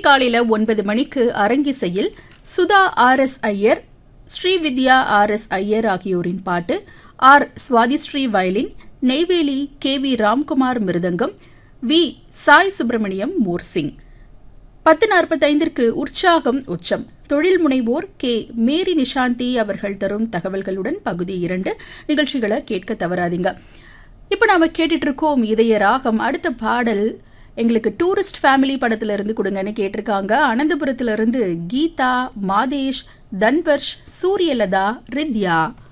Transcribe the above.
காலையில் ஒன்பது மணிக்கு அரங்கிசையில் Sudha R S Iyer Srividya R S Iyer ஆகியோரின் பாட்டு R Swathishree violin Neyveli K V Ramkumar mridangam V Sai Subramaniam morsing பத்து நாற்பத்தைந்திற்கு உற்சாகம் உச்சம் தொழில் முனைவோர் கே மேரி நிஷாந்தி அவர்கள் தரும் தகவல்களுடன் பகுதி இரண்டு நிகழ்ச்சிகளை கேட்க தவறாதீங்க இப்போ நாம கேட்டுட்டு இருக்கோம் இதய ராகம் அடுத்த பாடல் எங்களுக்கு டூரிஸ்ட் ஃபேமிலி படத்துல இருந்து கொடுங்கன்னு கேட்டிருக்காங்க அனந்தபுரத்துல இருந்து கீதா மாதேஷ் தன்வர்ஷ் சூரியலதா ரித்யா